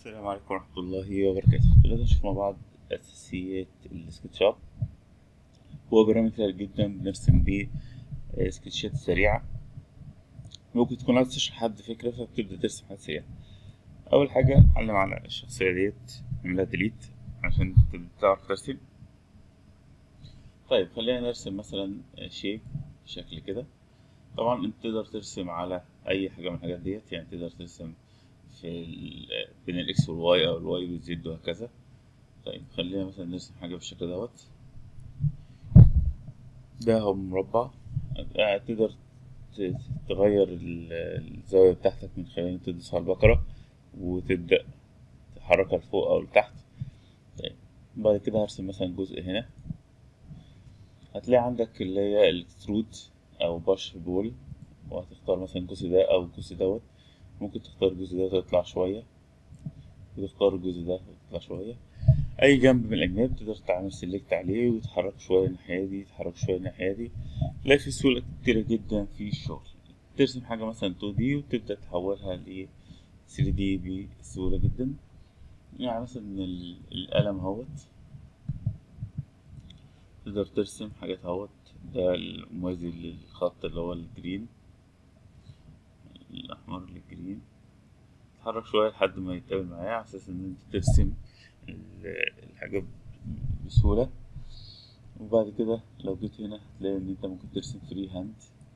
السلام عليكم ورحمة الله وبركاته دلوقتي نشوف مع بعض أساسيات السكتش اب هو برنامج سهل جدا بنرسم بيه آه، سكتشات سريعة ممكن تكون عايز تشرح حد فكرة فبتبدأ ترسم حاجة سريعة أول حاجة علم على الشخصية ديت اعملها ديليت عشان تبدأ تعرف ترسم طيب خلينا نرسم مثلا شيب شكل كده طبعا انت تقدر ترسم على أي حاجة من الحاجات ديت يعني تقدر ترسم في ال- بين الاكس والواي او الواي والزد وهكذا طيب خلينا مثلا نرسم حاجة بالشكل دوت ده هو مربع آه، تقدر ت- تغير ال- الزاوية بتاعتك من خلال إنك تدوس على البقرة وتبدأ تحركها لفوق أو لتحت طيب بعد كده هرسم مثلا جزء هنا هتلاقي عندك اللي هي الاكسترود أو بشر بول وهتختار مثلا الجزء ده أو الجزء دوت ممكن تختار الجزء ده تطلع شوية وتختار الجزء ده وتطلع شوية أي جنب من الأجناب تقدر تعمل سيلكت عليه وتحرك شوية الناحية دي تحرك شوية الناحية دي تلاقي في سهولة كتيرة جدا في الشغل ترسم حاجة مثلا 2D وتبدأ تحولها ل 3D بسهولة جدا يعني مثلا ال- القلم اهوت تقدر ترسم حاجات اهوت ده الموازي للخط اللي هو الجرين الأحمر للجرين تتحرك شوية لحد ما يتقابل معاه على أساس إن أنت ترسم ال- الحاجة بسهولة وبعد كده لو جيت هنا هتلاقي إن أنت ممكن ترسم فري هاند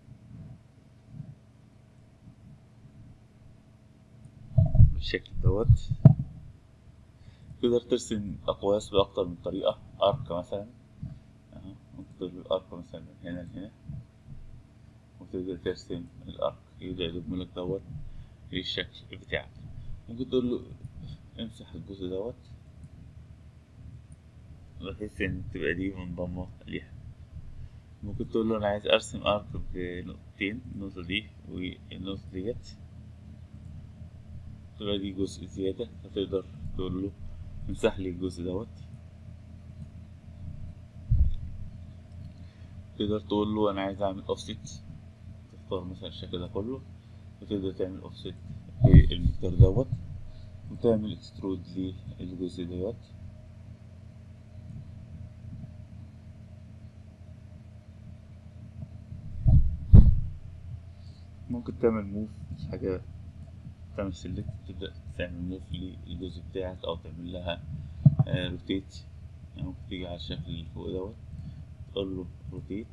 بالشكل دوت تقدر ترسم أقواس بأكتر من طريقة أرك مثلا أهو ممكن تقول الأرك مثلا من هنا لهنا وتبدأ ترسم الأرك يبدأ يضم لك دوت للشكل بتاعك ممكن تقول له امسح الجزء دوت بحيث ان تبقى دي منضمة ليها ممكن تقول له انا عايز ارسم ارك بنقطتين النقطة دي والنقطة ديت تبقى دي جزء زيادة فتقدر تقول له امسح لي الجزء دوت تقدر تقول له انا عايز اعمل اوفست تختار مثلا الشكل ده كله وتقدر تعمل اوفست بالمقدار دوت وتعمل اكسترود للجزء دوت ممكن تعمل موف حاجة تعمل سيلكت تبدأ تعمل موف للجزء بتاعك أو تعمل لها روتيت يعني ممكن تيجي على الشكل اللي فوق دوت تقول له روتيت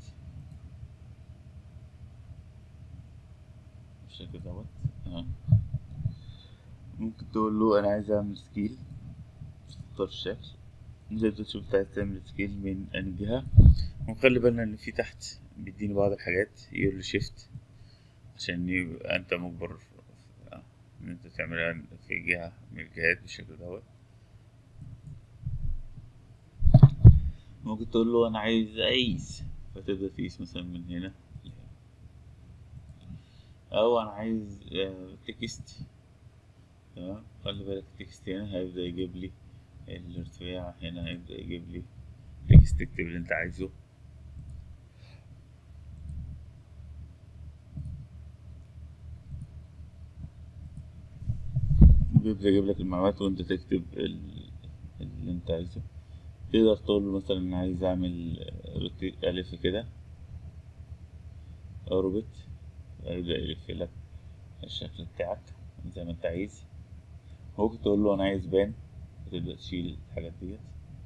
بالشكل دوت أهو. ممكن تقول له أنا عايز أعمل سكيل تختار الشكل تقدر تشوف أنت عايز تعمل سكيل من أنهي جهة ونخلي بالنا إن في تحت بيديني بعض الحاجات يقول لي شيفت عشان يبقى أنت مجبر في- آه، إن أنت تعملها في جهة من الجهات بالشكل دوت ممكن تقول له أنا عايز أقيس فتبدأ تقيس مثلا من هنا لهنا. أو أنا عايز آه، تكست تمام خلي بالك التكست هنا هيبدأ يجيب لي الارتفاع هنا هيبدأ يجيب لي تكست تكتب اللي أنت عايزه بيبدأ يجيب لك المعلومات وأنت تكتب ال- اللي أنت عايزه تقدر تقول له مثلا أنا عايز أعمل روتي- ألف كده أوربت هيبدأ يلف لك الشكل بتاعك زي ما أنت عايز ممكن تقول له أنا عايز بان وتبدأ تشيل الحاجات ديت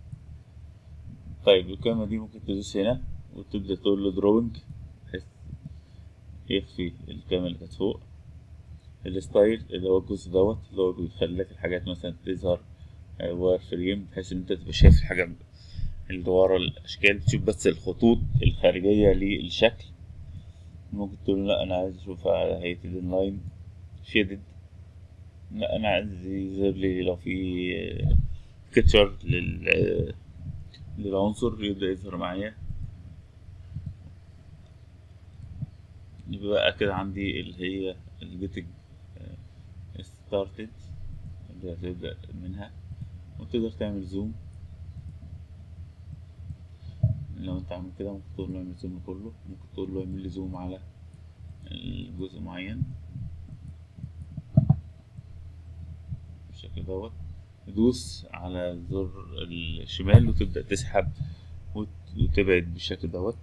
طيب الكلمة دي ممكن تدوس هنا وتبدأ تقول له دروينج بحيث يخفي الكلمة اللي كانت فوق الستايل اللي هو الجزء دوت اللي هو بيخلي لك الحاجات مثلا تظهر واير فريم بحيث ان انت تبقى شايف الحاجة اللي ورا الاشكال تشوف بس الخطوط الخارجية للشكل ممكن تقول لا انا عايز اشوف على هيئة الانلاين شيدد لا انا عايز يظهر لي لو في كتشر لل للعنصر يبدأ يظهر معايا يبقى بقى كده عندي اللي هي الجيتنج ستارتد اللي هتبدأ منها وتقدر تعمل زوم لو انت عامل كده ممكن تقول له اعمل زوم كله ممكن تقول له اعمل لي زوم على الجزء معين بالشكل دوت تدوس على زر الشمال وتبدأ تسحب وت- وتبعد بالشكل دوت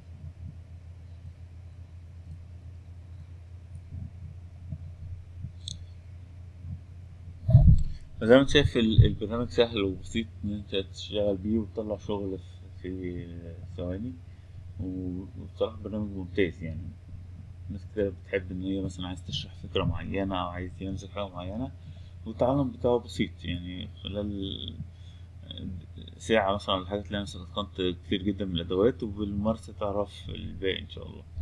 زي ما انت شايف ال- البرنامج سهل وبسيط ان انت تشتغل بيه وتطلع شغل في- في ثواني و- وبصراحة برنامج ممتاز يعني ناس كتير بتحب ان هي مثلا عايز تشرح فكرة معينة او عايز يمسك حاجة معينة والتعلم بتاعه بسيط يعني خلال ساعة مثلا ولا حاجة تلاقي نفسك اتقنت كتير جدا من الأدوات وبالممارسة تعرف الباقي إن شاء الله